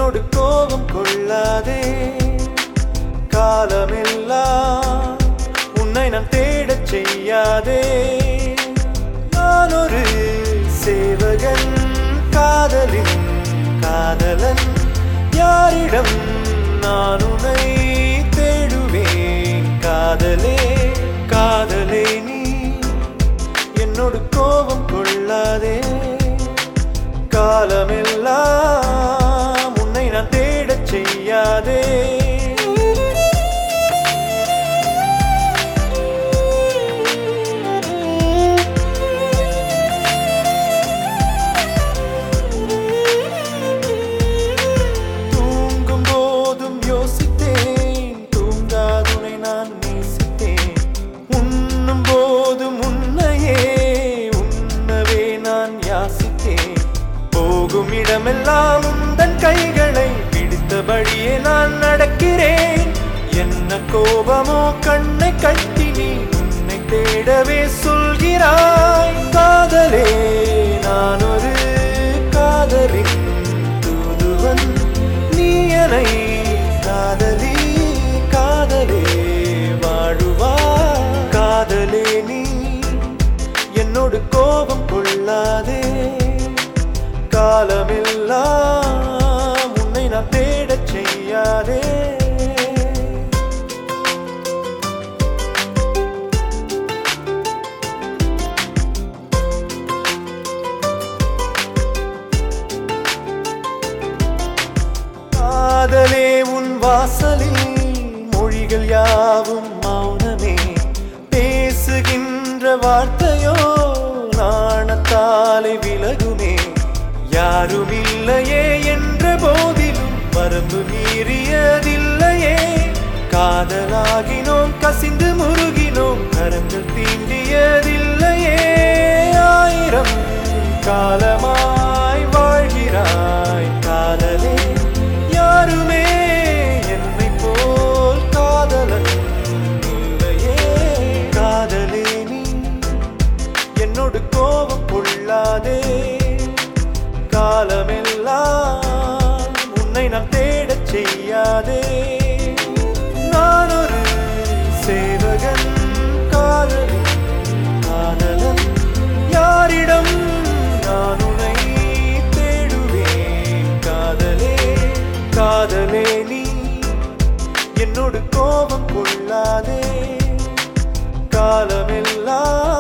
என்னோடு கோபம் கொள்ளாதே காலமெல்லாம் உன்னை நான் தேடச் செய்யாதே நான் ஒரு சேவகன் காதலின் காதலன் யாரிடம் நான் உன்னை தேடுவேன் காதலே காதலே நீ என்னோடு கோபம் கொள்ளாதே காலமெல்லாம் உன்னை நான் தேடச் செய்யாதே தூங்கும் போதும் யோசித்தேன் தூங்காதுனை நான் நேசித்தேன் உண்ணும் போதும் உன்னையே உண்ணவே நான் யாசித்தேன் போகும் இடமெல்லாம் உந்தன் கைகளை பிடித்தபடியே நான் நடக்கிறேன் என்ன கோபமோ கண்ணை கட்டி நீ உன்னை தேடவே சொல்கிறாய் காதலே நான் ஒரு காதலின் தூதுவன் நீ என்னை காதலி காதலே வாழுவா காதலே நீ என்னோடு கோபம் கொள்ளாதே காலமெல்லாம் உன்னை நான் தேடச் செய்யாதே காதலே உன் வாசலில் மொழிகள் யாவும் மௌனமே பேசுகின்ற வார்த்தையோ நாணத்தாலே விலகுமே யாரும் இல்லையே என்ற போதிலும் வரம்பு மீறியதில்லையே காதலாகினோம் கசிந்து முருகினோம் கரங்கள் தீண்டியதில்லையே ஆயிரம் காலமாய் வாழ்கிறாய் காதலே யாருமே என்னை போல் காதலன் இல்லையே காதலே நீ என்னோடு கோபம் கொள்ளாதே காலமெல்லாம் உன்னை நான் தேடச் செய்யாதே நான் ஒரு சேவகன் காதலன் காதலன் யாரிடம் நான் உன்னை தேடுவேன் காதலே காதலே நீ என்னோடு கோபம் கொள்ளாதே காலமெல்லாம்